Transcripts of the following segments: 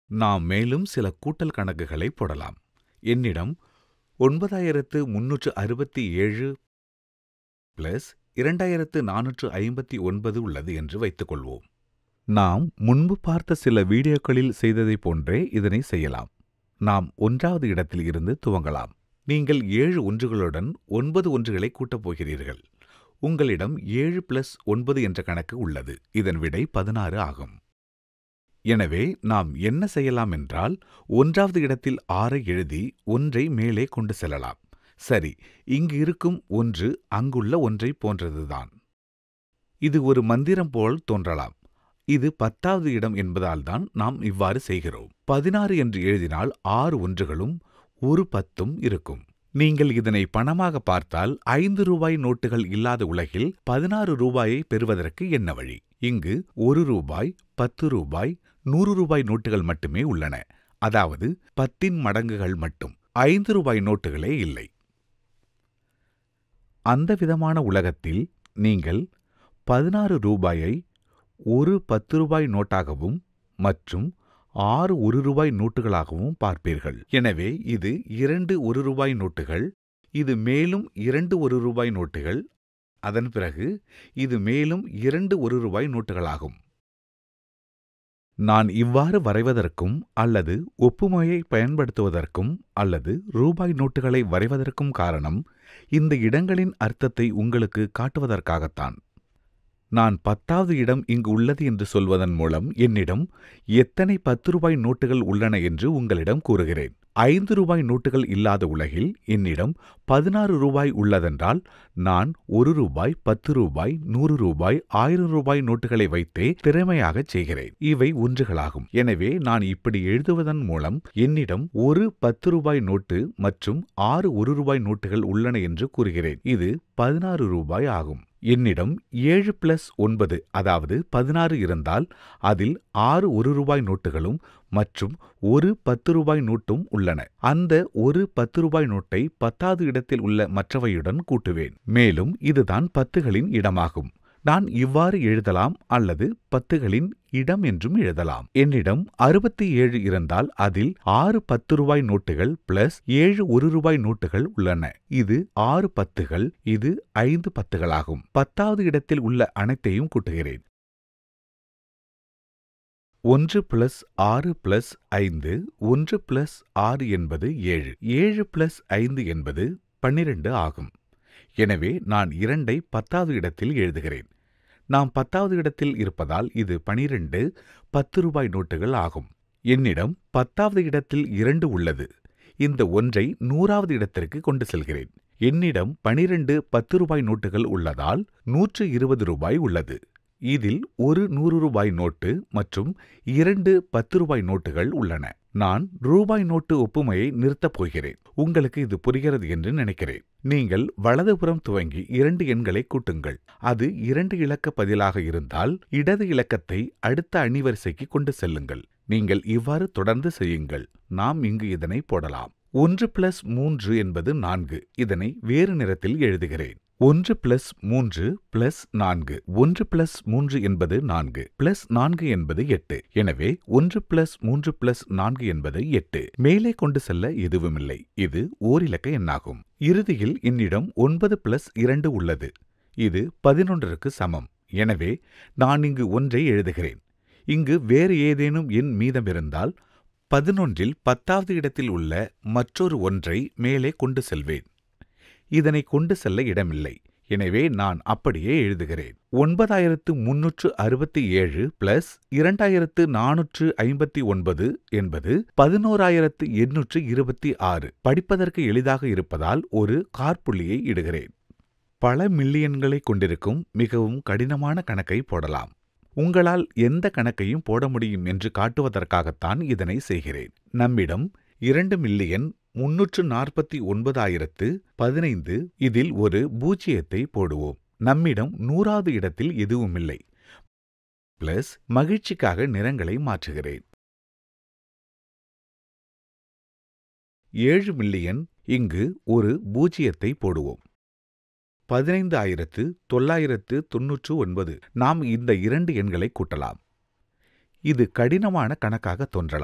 நாம் மேலும் சில கூட்டல் கணக்குகளை போடலாம் என்னிடம் ஒன்பதாயிரத்து முன்னூற்று அறுபத்தி ஏழு பிளஸ் இரண்டாயிரத்து நானூற்று ஐம்பத்தி ஒன்பது உள்ளது என்று வைத்துக்கொள்வோம் நாம் முன்பு பார்த்த சில வீடியோக்களில் செய்ததைப் போன்றே இதனை செய்யலாம் நாம் ஒன்றாவது இடத்தில் இருந்து துவங்கலாம் நீங்கள் ஏழு ஒன்றுகளுடன் ஒன்பது ஒன்றுகளை கூட்டப் போகிறீர்கள் உங்களிடம் ஏழு பிளஸ் ஒன்பது என்ற கணக்கு உள்ளது இதன் விடை பதினாறு ஆகும் எனவே நாம் என்ன செய்யலாம் என்றால் ஒன்றாவது இடத்தில் ஆறை எழுதி ஒன்றை மேலே கொண்டு செல்லலாம் சரி இங்கு இருக்கும் ஒன்று அங்குள்ள ஒன்றை போன்றதுதான் இது ஒரு மந்திரம் போல் தோன்றலாம் இது பத்தாவது இடம் என்பதால்தான் நாம் இவ்வாறு செய்கிறோம் பதினாறு என்று எழுதினால் ஆறு ஒன்றுகளும் ஒரு பத்தும் இருக்கும் நீங்கள் இதனை பணமாக பார்த்தால் ஐந்து ரூபாய் நோட்டுகள் இல்லாத உலகில் பதினாறு ரூபாயை பெறுவதற்கு என்ன வழி இங்கு ஒரு ரூபாய் பத்து ரூபாய் நூறு ரூபாய் நோட்டுகள் மட்டுமே உள்ளன அதாவது பத்தின் மடங்குகள் மட்டும் ஐந்து ரூபாய் நோட்டுகளே இல்லை அந்த விதமான உலகத்தில் நீங்கள் பதினாறு ரூபாயை ஒரு பத்து ரூபாய் நோட்டாகவும் மற்றும் ஆறு ஒரு ரூபாய் நோட்டுகளாகவும் பார்ப்பீர்கள் எனவே இது இரண்டு ஒரு ரூபாய் நோட்டுகள் இது மேலும் இரண்டு ஒரு ரூபாய் நோட்டுகள் அதன் பிறகு இது மேலும் இரண்டு ஒரு ரூபாய் நோட்டுகளாகும் நான் இவ்வாறு வரைவதற்கும் அல்லது ஒப்புமையை பயன்படுத்துவதற்கும் அல்லது ரூபாய் நோட்டுகளை வரைவதற்கும் காரணம் இந்த இடங்களின் அர்த்தத்தை உங்களுக்கு காட்டுவதற்காகத்தான் நான் பத்தாவது இடம் இங்கு உள்ளது என்று சொல்வதன் மூலம் என்னிடம் எத்தனை பத்து ரூபாய் நோட்டுகள் உள்ளன என்று உங்களிடம் கூறுகிறேன் ஐந்து ரூபாய் நோட்டுகள் இல்லாத உலகில் என்னிடம் பதினாறு ரூபாய் உள்ளதென்றால் நான் ஒரு ரூபாய் பத்து ரூபாய் நூறு ரூபாய் ஆயிரம் ரூபாய் நோட்டுகளை வைத்தே திறமையாகச் செய்கிறேன் இவை ஒன்றுகளாகும் எனவே நான் இப்படி எழுதுவதன் மூலம் என்னிடம் ஒரு பத்து ரூபாய் நோட்டு மற்றும் ஆறு ஒரு ரூபாய் நோட்டுகள் உள்ளன என்று கூறுகிறேன் இது பதினாறு ரூபாய் ஆகும் என்னிடம் ஏழு பிளஸ் ஒன்பது அதாவது பதினாறு இருந்தால் அதில் ஆறு ஒரு ரூபாய் நோட்டுகளும் மற்றும் ஒரு பத்து ரூபாய் நோட்டும் உள்ளன அந்த ஒரு பத்து ரூபாய் நோட்டை பத்தாவது இடத்தில் உள்ள மற்றவையுடன் கூட்டுவேன் மேலும் இதுதான் பத்துகளின் இடமாகும் நான் இவ்வாறு எழுதலாம் அல்லது பத்துகளின் இடம் என்றும் எழுதலாம் என்னிடம் அறுபத்தி ஏழு இருந்தால் அதில் ஆறு பத்து ரூபாய் நோட்டுகள் பிளஸ் ஏழு ஒரு ரூபாய் நோட்டுகள் உள்ளன இது ஆறு பத்துகள் இது ஐந்து பத்துகளாகும் பத்தாவது இடத்தில் உள்ள அனைத்தையும் கூட்டுகிறேன் ஒன்று பிளஸ் ஆறு பிளஸ் ஐந்து ஒன்று பிளஸ் ஆறு என்பது ஏழு ஏழு பிளஸ் ஐந்து என்பது பன்னிரண்டு ஆகும் எனவே நான் இரண்டை பத்தாவது இடத்தில் எழுதுகிறேன் நாம் பத்தாவது இடத்தில் இருப்பதால் இது பனிரெண்டு பத்து ரூபாய் நோட்டுகள் ஆகும் என்னிடம் பத்தாவது இடத்தில் இரண்டு உள்ளது இந்த ஒன்றை நூறாவது இடத்திற்கு கொண்டு செல்கிறேன் என்னிடம் பனிரெண்டு பத்து ரூபாய் நோட்டுகள் உள்ளதால் நூற்று இருபது ரூபாய் உள்ளது இதில் ஒரு நூறு ரூபாய் நோட்டு மற்றும் இரண்டு பத்து ரூபாய் நோட்டுகள் உள்ளன நான் ரூபாய் நோட்டு ஒப்புமையை நிறுத்தப் போகிறேன் உங்களுக்கு இது புரிகிறது என்று நினைக்கிறேன் நீங்கள் வலதுபுறம் துவங்கி இரண்டு எண்களை கூட்டுங்கள் அது இரண்டு இலக்க பதிலாக இருந்தால் இடது இலக்கத்தை அடுத்த அணிவரிசைக்கு கொண்டு செல்லுங்கள் நீங்கள் இவ்வாறு தொடர்ந்து செய்யுங்கள் நாம் இங்கு இதனை போடலாம் ஒன்று பிளஸ் மூன்று என்பது நான்கு இதனை வேறு நிறத்தில் எழுதுகிறேன் ஒன்று பிளஸ் மூன்று பிளஸ் நான்கு ஒன்று பிளஸ் மூன்று என்பது நான்கு பிளஸ் நான்கு என்பது எட்டு எனவே ஒன்று பிளஸ் மூன்று பிளஸ் நான்கு என்பது எட்டு மேலே கொண்டு செல்ல எதுவுமில்லை இது ஓரிலக்க எண்ணாகும் இறுதியில் என்னிடம் ஒன்பது பிளஸ் இரண்டு உள்ளது இது பதினொன்றிற்கு சமம் எனவே நான் இங்கு ஒன்றை எழுதுகிறேன் இங்கு வேறு ஏதேனும் எண் மீதமிருந்தால் பதினொன்றில் பத்தாவது இடத்தில் உள்ள மற்றொரு ஒன்றை மேலே கொண்டு செல்வேன் இதனை கொண்டு செல்ல இடமில்லை எனவே நான் அப்படியே எழுதுகிறேன் ஒன்பதாயிரத்து முன்னூற்று அறுபத்தி ஏழு பிளஸ் இரண்டாயிரத்து நானூற்று ஐம்பத்தி ஒன்பது என்பது பதினோராயிரத்து எண்ணூற்று இருபத்தி ஆறு படிப்பதற்கு எளிதாக இருப்பதால் ஒரு கார்புள்ளியை இடுகிறேன் பல மில்லியன்களை கொண்டிருக்கும் மிகவும் கடினமான கணக்கை போடலாம் உங்களால் எந்த கணக்கையும் போட முடியும் என்று காட்டுவதற்காகத்தான் இதனை செய்கிறேன் நம்மிடம் இரண்டு மில்லியன் முன்னூற்று நாற்பத்தி ஒன்பதாயிரத்து பதினைந்து இதில் ஒரு பூஜ்ஜியத்தை போடுவோம் நம்மிடம் நூறாவது இடத்தில் எதுவுமில்லை பிளஸ் மகிழ்ச்சிக்காக நிறங்களை மாற்றுகிறேன் ஏழு மில்லியன் இங்கு ஒரு பூஜ்ஜியத்தை போடுவோம் பதினைந்து ஆயிரத்து தொள்ளாயிரத்து தொன்னூற்று ஒன்பது நாம் இந்த இரண்டு எண்களை கூட்டலாம் இது கடினமான கணக்காக தோன்றலாம்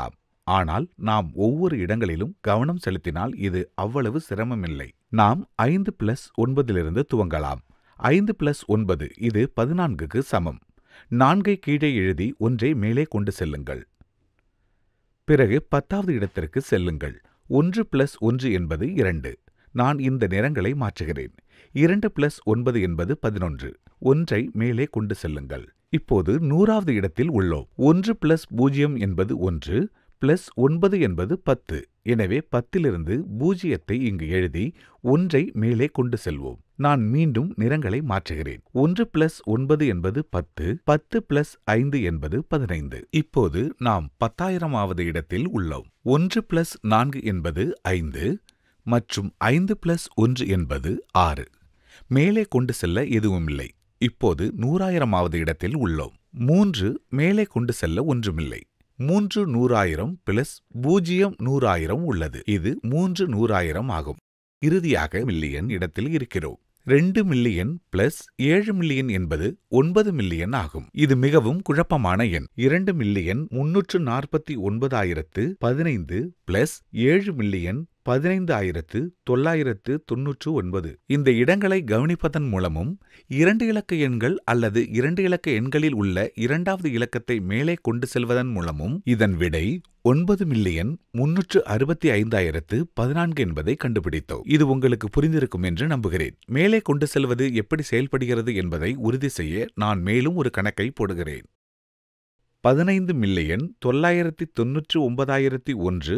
ஆனால் நாம் ஒவ்வொரு இடங்களிலும் கவனம் செலுத்தினால் இது அவ்வளவு சிரமமில்லை நாம் ஐந்து பிளஸ் ஒன்பதிலிருந்து துவங்கலாம் ஐந்து பிளஸ் ஒன்பது இது பதினான்குக்கு சமம் நான்கை கீழே எழுதி ஒன்றை மேலே கொண்டு செல்லுங்கள் பிறகு பத்தாவது இடத்திற்கு செல்லுங்கள் ஒன்று பிளஸ் ஒன்று என்பது இரண்டு நான் இந்த நிறங்களை மாற்றுகிறேன் இரண்டு பிளஸ் ஒன்பது என்பது பதினொன்று ஒன்றை மேலே கொண்டு செல்லுங்கள் இப்போது நூறாவது இடத்தில் உள்ளோம் ஒன்று பிளஸ் பூஜ்ஜியம் என்பது ஒன்று பிளஸ் ஒன்பது என்பது பத்து எனவே பத்திலிருந்து பூஜ்ஜியத்தை இங்கு எழுதி ஒன்றை மேலே கொண்டு செல்வோம் நான் மீண்டும் நிறங்களை மாற்றுகிறேன் ஒன்று பிளஸ் ஒன்பது என்பது பத்து பத்து பிளஸ் ஐந்து என்பது பதினைந்து இப்போது நாம் பத்தாயிரமாவது இடத்தில் உள்ளோம் ஒன்று பிளஸ் நான்கு என்பது ஐந்து மற்றும் ஐந்து பிளஸ் ஒன்று என்பது ஆறு மேலே கொண்டு செல்ல எதுவுமில்லை இப்போது நூறாயிரமாவது இடத்தில் உள்ளோம் மூன்று மேலே கொண்டு செல்ல ஒன்றுமில்லை மூன்று நூறாயிரம் பிளஸ் பூஜ்ஜியம் நூறாயிரம் உள்ளது இது மூன்று நூறாயிரம் ஆகும் இறுதியாக மில்லியன் இடத்தில் இருக்கிறோம் ரெண்டு மில்லியன் பிளஸ் ஏழு மில்லியன் என்பது ஒன்பது மில்லியன் ஆகும் இது மிகவும் குழப்பமான எண் இரண்டு மில்லியன் முன்னூற்று நாற்பத்தி ஒன்பதாயிரத்து பதினைந்து பிளஸ் ஏழு மில்லியன் பதினைந்து ஆயிரத்து தொள்ளாயிரத்து தொன்னூற்று ஒன்பது இந்த இடங்களை கவனிப்பதன் மூலமும் இரண்டு இலக்க எண்கள் அல்லது இரண்டு இலக்க எண்களில் உள்ள இரண்டாவது இலக்கத்தை மேலே கொண்டு செல்வதன் மூலமும் இதன் விடை ஒன்பது மில்லியன் முன்னூற்று அறுபத்தி ஐந்தாயிரத்து பதினான்கு என்பதை கண்டுபிடித்தோம் இது உங்களுக்கு புரிந்திருக்கும் என்று நம்புகிறேன் மேலே கொண்டு செல்வது எப்படி செயல்படுகிறது என்பதை உறுதி செய்ய நான் மேலும் ஒரு கணக்கை போடுகிறேன் பதினைந்து மில்லியன் தொள்ளாயிரத்தி தொன்னூற்று ஒன்பதாயிரத்தி ஒன்று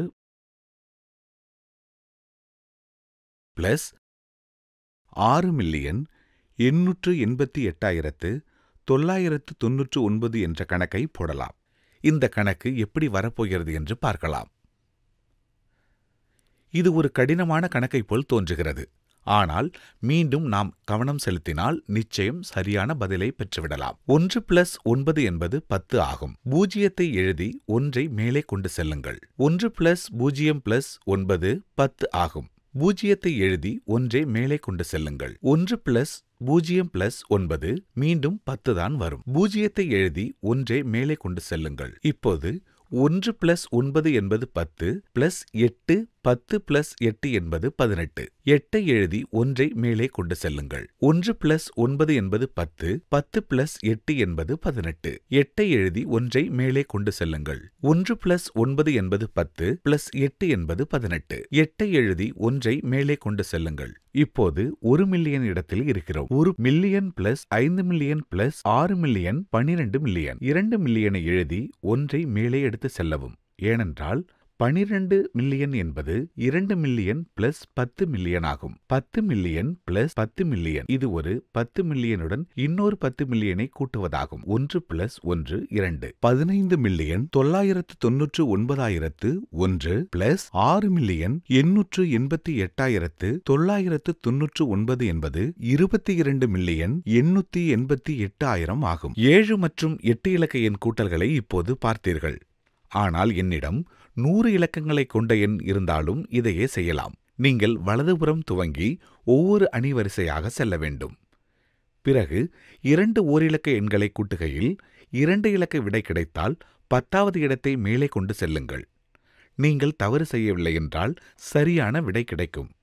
பிளஸ் ஆறு மில்லியன் எண்ணூற்று எண்பத்தி எட்டாயிரத்து தொள்ளாயிரத்து தொன்னூற்று ஒன்பது என்ற கணக்கை போடலாம் இந்த கணக்கு எப்படி வரப்போகிறது என்று பார்க்கலாம் இது ஒரு கடினமான கணக்கை போல் தோன்றுகிறது ஆனால் மீண்டும் நாம் கவனம் செலுத்தினால் நிச்சயம் சரியான பதிலை பெற்றுவிடலாம் ஒன்று பிளஸ் ஒன்பது என்பது பத்து ஆகும் பூஜ்ஜியத்தை எழுதி ஒன்றை மேலே கொண்டு செல்லுங்கள் ஒன்று பிளஸ் பூஜ்ஜியம் பிளஸ் ஒன்பது பத்து ஆகும் பூஜ்ஜியத்தை எழுதி ஒன்றை மேலே கொண்டு செல்லுங்கள் ஒன்று பிளஸ் பூஜ்ஜியம் பிளஸ் ஒன்பது மீண்டும் பத்து தான் வரும் பூஜ்ஜியத்தை எழுதி ஒன்றை மேலே கொண்டு செல்லுங்கள் இப்போது ஒன்று பிளஸ் ஒன்பது என்பது பத்து பிளஸ் எட்டு பத்து பிளஸ் எட்டு என்பது பதினெட்டு எட்டை எழுதி ஒன்றை மேலே கொண்டு செல்லுங்கள் ஒன்று பிளஸ் ஒன்பது என்பது பத்து பத்து பிளஸ் எட்டு என்பது பதினெட்டு எட்டை எழுதி ஒன்றை மேலே கொண்டு செல்லுங்கள் ஒன்று பிளஸ் ஒன்பது என்பது பத்து பிளஸ் எட்டு என்பது பதினெட்டு எட்டை எழுதி ஒன்றை மேலே கொண்டு செல்லுங்கள் இப்போது ஒரு மில்லியன் இடத்தில் இருக்கிறோம் ஒரு மில்லியன் பிளஸ் ஐந்து மில்லியன் பிளஸ் ஆறு மில்லியன் பனிரெண்டு மில்லியன் இரண்டு மில்லியனை எழுதி ஒன்றை மேலே எடுத்து செல்லவும் ஏனென்றால் பனிரெண்டு மில்லியன் என்பது இரண்டு மில்லியன் பிளஸ் பத்து மில்லியன் ஆகும் பத்து மில்லியன் பிளஸ் பத்து மில்லியன் இது ஒரு பத்து மில்லியனுடன் இன்னொரு பத்து மில்லியனை கூட்டுவதாகும் ஒன்று பிளஸ் ஒன்று இரண்டு பதினைந்து மில்லியன் தொள்ளாயிரத்து தொன்னூற்று ஒன்பதாயிரத்து ஒன்று பிளஸ் ஆறு மில்லியன் எண்ணூற்று எண்பத்தி எட்டாயிரத்து தொள்ளாயிரத்து தொன்னூற்று ஒன்பது என்பது இருபத்தி இரண்டு மில்லியன் எண்ணூத்தி எண்பத்தி எட்டு ஆயிரம் ஆகும் ஏழு மற்றும் எட்டு இலக்க எண் கூட்டல்களை இப்போது பார்த்தீர்கள் ஆனால் என்னிடம் நூறு இலக்கங்களை கொண்ட எண் இருந்தாலும் இதையே செய்யலாம் நீங்கள் வலதுபுறம் துவங்கி ஒவ்வொரு அணிவரிசையாக செல்ல வேண்டும் பிறகு இரண்டு ஓரிலக்க எண்களை கூட்டுகையில் இரண்டு இலக்க விடை கிடைத்தால் பத்தாவது இடத்தை மேலே கொண்டு செல்லுங்கள் நீங்கள் தவறு செய்யவில்லை என்றால் சரியான விடை கிடைக்கும்